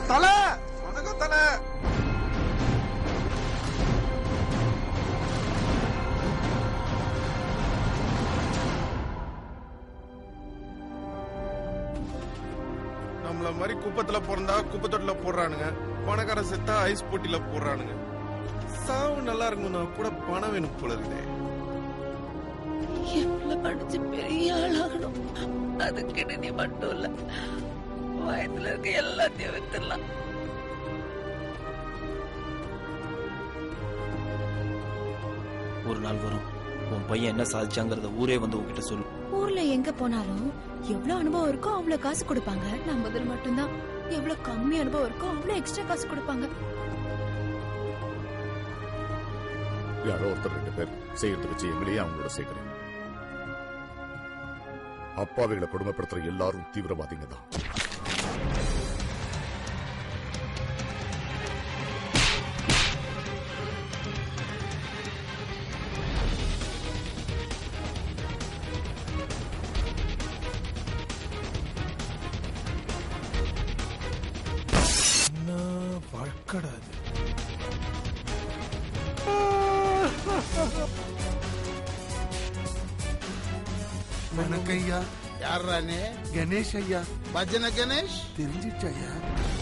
தல வணக்கம் தல நம்மள மாதிரி குப்பத்துல பிறந்தா குப்பத்தொட்டில போடுறானுங்க பணக்கார செத்தா ஐஸ் போட்டில போடுறானுங்க சாவு நல்லா இருக்கணும்னா கூட பணம் வேணும் போல இருக்குதே எவ்வளவு படிச்சு பெரிய ஆளாகணும் அதுக்கு நீ மட்டும் இல்ல வயத்துல இருக்க எல்லாத்தையும் வித்துடலாம் ஒரு நாள் வரும் உன் பையன் என்ன சாதிச்சாங்கிறத ஊரே வந்து உன்கிட்ட சொல்லு ஊர்ல எங்க போனாலும் எவ்வளவு அனுபவம் இருக்கோ அவ்வளவு காசு கொடுப்பாங்க நம்மதில் மட்டும்தான் எவ்வளவு கம்மி அனுபவம் இருக்கோ அவ்வளவு எக்ஸ்ட்ரா காசு கொடுப்பாங்க யாரோ ஒருத்தர் ரெண்டு பேர் செய்யறது வச்சு எங்களையே அவங்களோட சேர்க்கிறேன் அப்பாவிகளை கொடுமைப்படுத்துற எல்லாரும் தீவிரவாதிங்க தான் வாழ்க்கடா வணக்கம் ஐயா யார்ரா நீ கணேஷ் ஐயா பஜனை கணேஷ் தெரிஞ்சிச்சு ஐயா